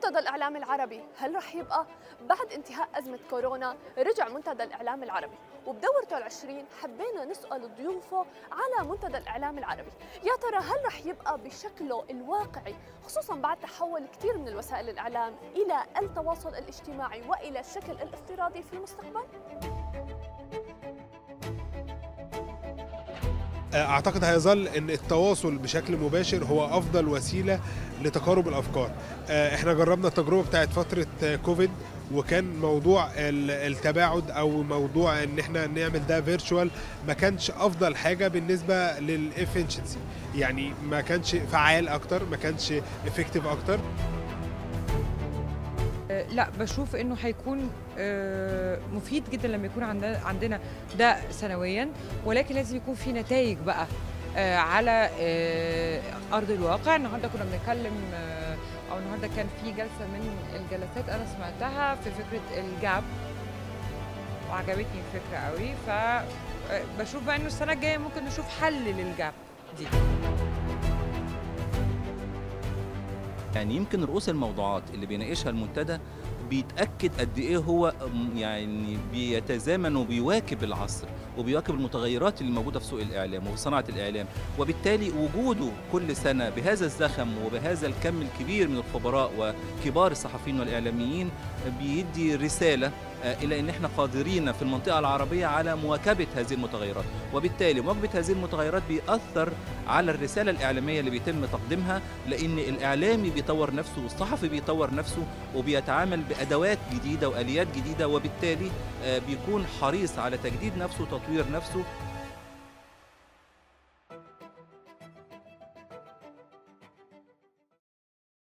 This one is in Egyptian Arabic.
منتدى الإعلام العربي هل رح يبقى؟ بعد انتهاء أزمة كورونا رجع منتدى الإعلام العربي وبدورته العشرين حبينا نسأل ضيوفه على منتدى الإعلام العربي يا ترى هل رح يبقى بشكله الواقعي خصوصا بعد تحول كثير من الوسائل الإعلام إلى التواصل الاجتماعي وإلى الشكل الافتراضي في المستقبل؟ اعتقد هيظل ان التواصل بشكل مباشر هو افضل وسيله لتقارب الافكار احنا جربنا التجربه بتاعت فتره كوفيد وكان موضوع التباعد او موضوع ان احنا نعمل ده فيرتشوال ما كانش افضل حاجه بالنسبه للافنشنسي يعني ما كانش فعال اكتر ما كانش افكتيف اكتر لا بشوف انه هيكون مفيد جدا لما يكون عندنا عندنا ده سنويا ولكن لازم يكون في نتائج بقى على ارض الواقع النهارده كنا بنتكلم او النهارده كان في جلسه من الجلسات انا سمعتها في فكره الجاب وعجبتني الفكره قوي فبشوف بقى انه السنه الجايه ممكن نشوف حل للجاب دي يعني يمكن رؤوس الموضوعات اللي بيناقشها المنتدى بيتاكد قد ايه هو يعني بيتزامن وبيواكب العصر وبيواكب المتغيرات اللي موجوده في سوق الاعلام وفي صناعه الاعلام وبالتالي وجوده كل سنه بهذا الزخم وبهذا الكم الكبير من الخبراء وكبار الصحفيين والاعلاميين بيدي رساله الى ان احنا قادرين في المنطقه العربيه على مواكبه هذه المتغيرات وبالتالي مواكبه هذه المتغيرات بيأثر على الرساله الاعلاميه اللي بيتم تقديمها لان الاعلامي بيطور نفسه والصحفي بيطور نفسه وبيتعامل بادوات جديده واليات جديده وبالتالي بيكون حريص على تجديد نفسه وتطوير نفسه